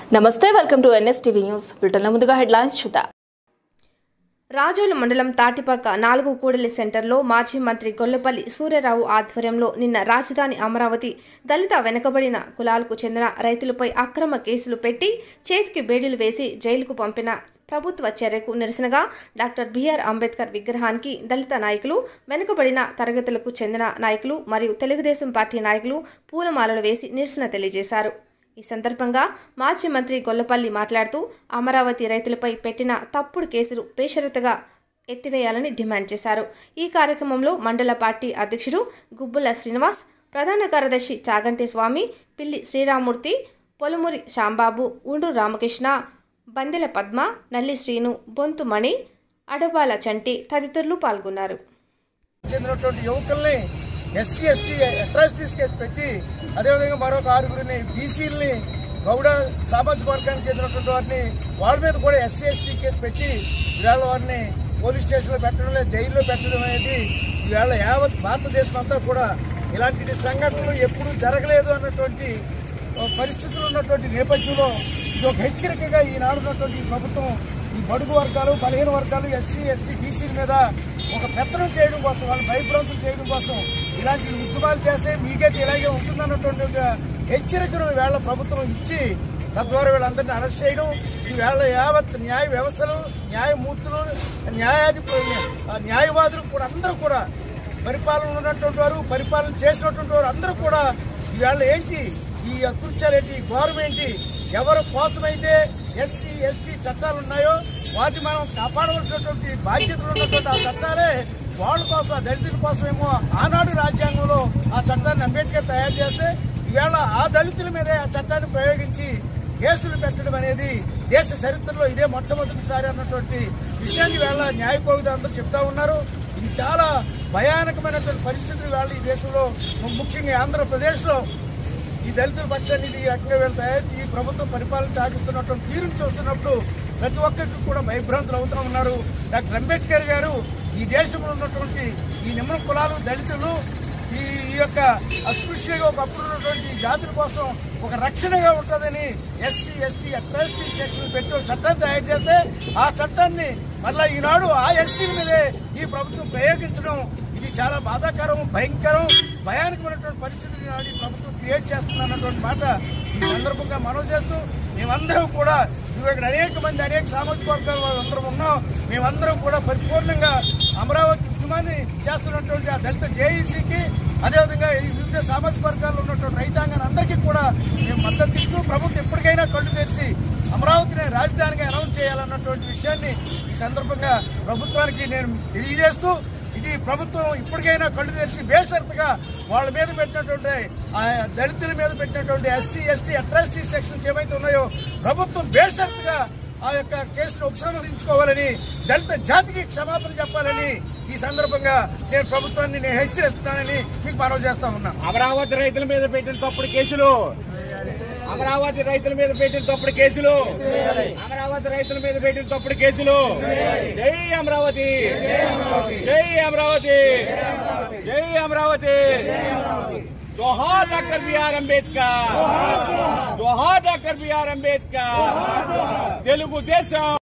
నమస్తే welcome to NSTV news బ్రిటన్లో ముందుగా హెడ్లైన్స్ చూద్దాం రాజోలు మండలం తాటిపక్క నాలుగు కూడలి సెంటర్లో మాజీ మంత్రి గొల్లపల్లి సూర్యరావు ఆధ్వర్యంలో నిన్న రాజధాని అమరావతి దళిత వెనుకబడిన కులాలకు చెందిన రైతులపై అక్రమ కేసులు పెట్టి చేతికి బేడీలు వేసి జైలుకు పంపిన ప్రభుత్వ చర్యకు నిరసనగా డాక్టర్ బిఆర్ అంబేద్కర్ విగ్రహానికి దళిత నాయకులు వెనుకబడిన తరగతులకు చెందిన నాయకులు మరియు తెలుగుదేశం పార్టీ నాయకులు పూలమాలలు వేసి నిరసన తెలియజేశారు ఈ సందర్భంగా మాజీ మంత్రి గొల్లపల్లి మాట్లాడుతూ అమరావతి రైతులపై పెట్టిన తప్పుడు కేసులు బేషరతుగా ఎత్తివేయాలని డిమాండ్ చేశారు ఈ కార్యక్రమంలో మండల పార్టీ అధ్యక్షుడు గుబ్బుల శ్రీనివాస్ ప్రధాన కార్యదర్శి చాగంటి స్వామి పిల్లి శ్రీరామూర్తి పొలమురి శాంబాబు ఉండ్రు రామకృష్ణ బందెల పద్మ నల్లి శ్రీను బొంతు మణి అడబాల చంటి తదితరులు పాల్గొన్నారు చెందినటువంటి యువకుల్ని ఎస్సీ ఎస్టీ అట్రాసిటీస్ కేసు పెట్టి అదేవిధంగా మరొక ఆరుగురిని బీసీలని గౌడ సామాజిక వర్గానికి చెందినటువంటి వారిని వాళ్ళ మీద కూడా ఎస్సీ ఎస్టీ కేసు పెట్టి ఇవాళ వారిని పోలీస్ స్టేషన్లో పెట్టడం లేదు జైల్లో పెట్టడం అనేది ఇవాళ యావత్ భారతదేశం అంతా కూడా ఇలాంటి సంఘటనలు ఎప్పుడూ జరగలేదు అన్నటువంటి పరిస్థితులు ఉన్నటువంటి నేపథ్యంలో ఇది ఒక హెచ్చరికగా ఈనాడు ఉన్నటువంటి ఈ ప్రభుత్వం ఈ బడుగు వర్గాలు బలహీన వర్గాలు ఎస్సీ ఎస్టీ బీసీల మీద ఒక పెత్తనం చేయడం కోసం వాళ్ళు భయభ్రాంతులు చేయడం కోసం ఇలాంటి ఉద్యమాలు చేస్తే మీకైతే ఇలాగే ఉంటుందన్నటువంటి ఒక హెచ్చరికను వేళ ప్రభుత్వం ఇచ్చి తద్వారా వీళ్ళందరినీ అరెస్ట్ చేయడం ఈ వేళ యావత్ న్యాయ వ్యవస్థలు న్యాయమూర్తులు న్యాయాధి న్యాయవాదులు కూడా అందరూ కూడా పరిపాలన ఉన్నటువంటి వారు పరిపాలన చేసినటువంటి వారు అందరూ కూడా ఈవేళ ఏంటి ఈ అకృత్యాలు ఏంటి ఈ ఘోరం ఏంటి ఎవరి కోసమైతే ఎస్సీ ఎస్టీ చట్టాలు ఉన్నాయో వాటి మనం కాపాడవలసినటువంటి బాధ్యతలు ఉన్నటువంటి ఆ చట్టాలే వాళ్ళ కోసం ఆ దళితుల కోసమేమో ఆనాడు రాజ్యాంగంలో ఆ చట్టాన్ని అంబేద్కర్ తయారు చేస్తే ఈవేళ ఆ దళితుల మీదే ఆ చట్టాన్ని ప్రయోగించి కేసులు పెట్టడం అనేది దేశ చరిత్రలో ఇదే మొట్టమొదటిసారి అన్నటువంటి విషయాన్ని వేళ న్యాయకోవిధులు అందరూ చెప్తా ఉన్నారు ఇది చాలా భయానకమైనటువంటి పరిస్థితులు వేళ ఈ దేశంలో ముఖ్యంగా ఆంధ్రప్రదేశ్లో ఈ దళితుల పక్షాన్ని ఇది రకంగా వీళ్ళు తయారు ఈ ప్రభుత్వం పరిపాలన సాగిస్తున్నటువంటి తీరును చూస్తున్నప్పుడు ప్రతి ఒక్కరికి కూడా భయభ్రాంతులు అవుతా ఉన్నారు డాక్టర్ అంబేద్కర్ గారు ఈ దేశంలో ఉన్నటువంటి ఈ నిమ్న కులాలు దళితులు ఈ ఈ యొక్క అస్పృశ్యంగా ఒకప్పుడు ఉన్నటువంటి ఈ జాతుల కోసం ఒక రక్షణగా ఉంటుందని ఎస్సీ ఎస్టీ అట్రాసిటీ సెక్షన్ పెట్టి ఒక చట్టాన్ని తయారు చేస్తే ఆ చట్టాన్ని మళ్ళా ఈనాడు ఆ ఎస్సీల మీదే ఈ ప్రభుత్వం ప్రయోగించడం ఇది చాలా బాధాకరం భయంకరం భయానకమైనటువంటి పరిస్థితిని నాడు ఈ ప్రభుత్వం క్రియేట్ చేస్తుంది అన్నటువంటి మాట ఈ సందర్భంగా మనవి చేస్తూ మేమందరం కూడా నువ్వు ఇక్కడ అనేక మంది అనేక సామాజిక వర్గాల వాళ్ళందరం ఉన్నాం మేమందరం కూడా పరిపూర్ణంగా అమరావతి ఉద్యమాన్ని చేస్తున్నటువంటి ఆ దళిత జేఈసీకి అదేవిధంగా ఈ వివిధ సామాజిక వర్గాల్లో ఉన్నటువంటి రైతాంగాన్ని అందరికీ కూడా మేము మద్దతు ఇస్తూ ప్రభుత్వం ఎప్పటికైనా కళ్ళు తెరిచి అమరావతిని రాజధానిగా అనౌన్స్ చేయాలన్నటువంటి విషయాన్ని ఈ సందర్భంగా ప్రభుత్వానికి నేను తెలియజేస్తూ ఇది ప్రభుత్వం ఇప్పటికైనా కళ్ళు తెరిచి బేషరతుగా వాళ్ళ మీద పెట్టినటువంటి ఆ దళితుల మీద పెట్టినటువంటి ఎస్సీ ఎస్టీ అట్రాసిటీ సెక్షన్స్ ఏవైతే ఉన్నాయో ప్రభుత్వం బేషరతుగా ఆ యొక్క కేసును ఉపసంహరించుకోవాలని దళిత జాతికి క్షమాపణ చెప్పాలని ఈ సందర్భంగా నేను ప్రభుత్వాన్ని నేను హెచ్చరిస్తున్నానని మీకు మనవి చేస్తా ఉన్నా అమరావతి రైతుల మీద పెట్టిన తప్పుడు కేసులు అమరావతి రైతుల మీద పెట్టిన తప్పుడు కేసులు అమరావతి రైతుల మీద పెట్టిన తప్పుడు కేసులు జై అమరావతి జై అమరావతి జై అమరావతి జోహార్ డాక్టర్ బిఆర్ అంబేద్కర్ జోహార్ డాక్టర్ బిఆర్ అంబేద్కర్ తెలుగుదేశం